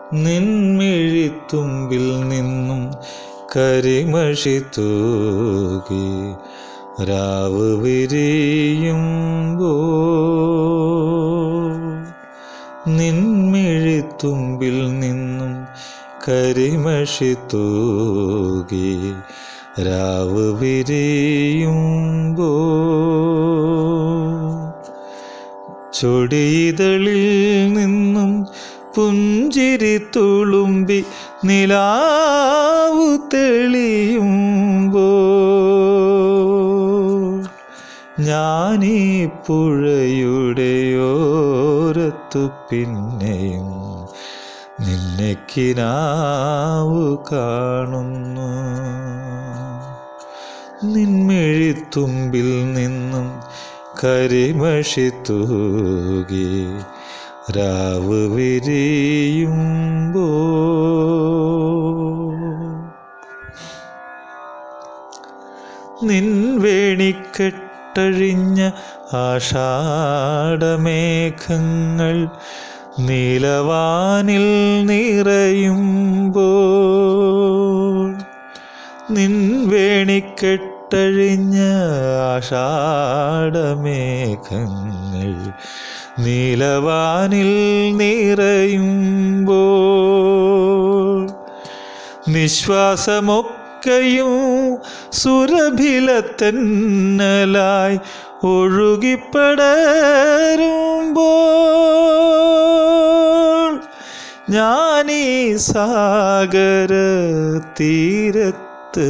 നിൻമിഴിത്തുമ്പിൽ നിന്നും കരിമഷി തൂകി രാവ് വിരിയുമ്പോ നിൻമിഴിത്തുമ്പിൽ നിന്നും കരിമഷി തൂകി രാവ് വിരിയുമ്പോ ചൊടിയിതളിൽ നിന്നും പുഞ്ചിരി തുളുമ്പി നിലാവു തെളിയുമ്പോ ഞാനീ പുഴയുടെ ഓരത്തു പിന്നെയും നിന്നെ കിനാവു കാണുന്നു നിൻമിഴിത്തുമ്പിൽ നിന്നും കരിമഷി തൂകി രാവ് വിരിയുമ്പോ നിൻ വേണിക്കെട്ടഴിഞ്ഞ ആഷാഢമേഘങ്ങൾ നീലവാനിൽ നിറയുമ്പോൾ നിൻ വേണിക്കെട്ടഴിഞ്ഞ ആഷാഢമേഘങ്ങൾ നീലവാനിൽ നിറയുമ്പോൾ നിശ്വാസമൊക്കെയും സുരഭിലത്തെന്നലായി ഒഴുകിപ്പടരുമ്പോൾ ഞാനീ സാഗര തീരത്ത്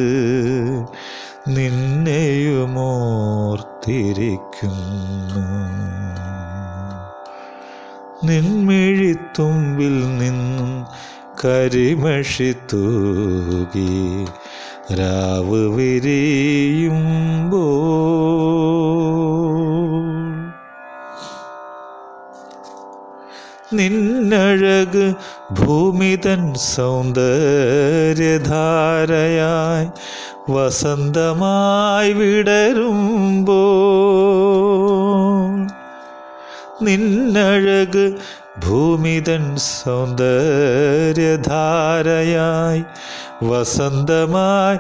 നിന്നെയുമോർത്തിരിക്കുന്നു നിൻമിഴിത്തുമ്പിൽ നിന്നും കരിമഷി തൂകി രാവ് വിരിയുമ്പോ നിന്നഴക് ഭൂമിതൻ സൗന്ദര്യധാരയായി വസന്തമായി വിടരുമ്പോ നിന്നഴക് ഭൂമിതൻ സൗന്ദര്യധാരയായി വസന്തമായി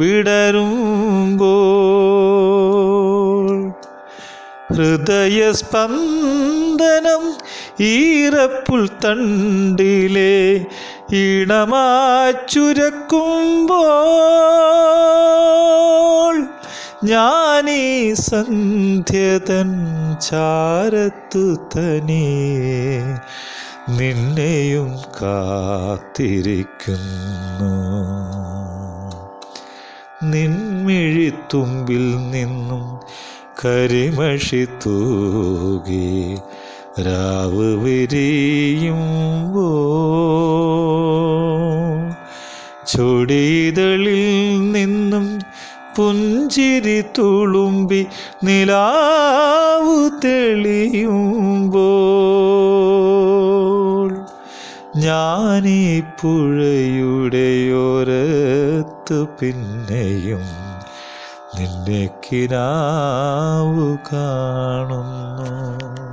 വിടരുമ്പോൾ ഹൃദയസ്പന്ദനം ഈറപ്പുൽ തണ്ടിലെ ഈണമാച്ചുരക്കുമ്പോൾ ഞാനീ സന്ധ്യതൻ ചാരത്തു തനിയെ നിന്നെയും കാത്തിരിക്കുന്നു നിൻമിഴിത്തുമ്പിൽ നിന്നും കരിമഷി തൂകി രാവ് വിരിയുമ്പോ ചൊടിതളിൽ നിന്നും പുഞ്ചിരി തുളുമ്പി നിലാവു തെളിയുമ്പോൾ ഞാനീ പുഴയുടെ ഓരത്ത് പിന്നെയും നിന്റെ കിനാവു കാണുന്നു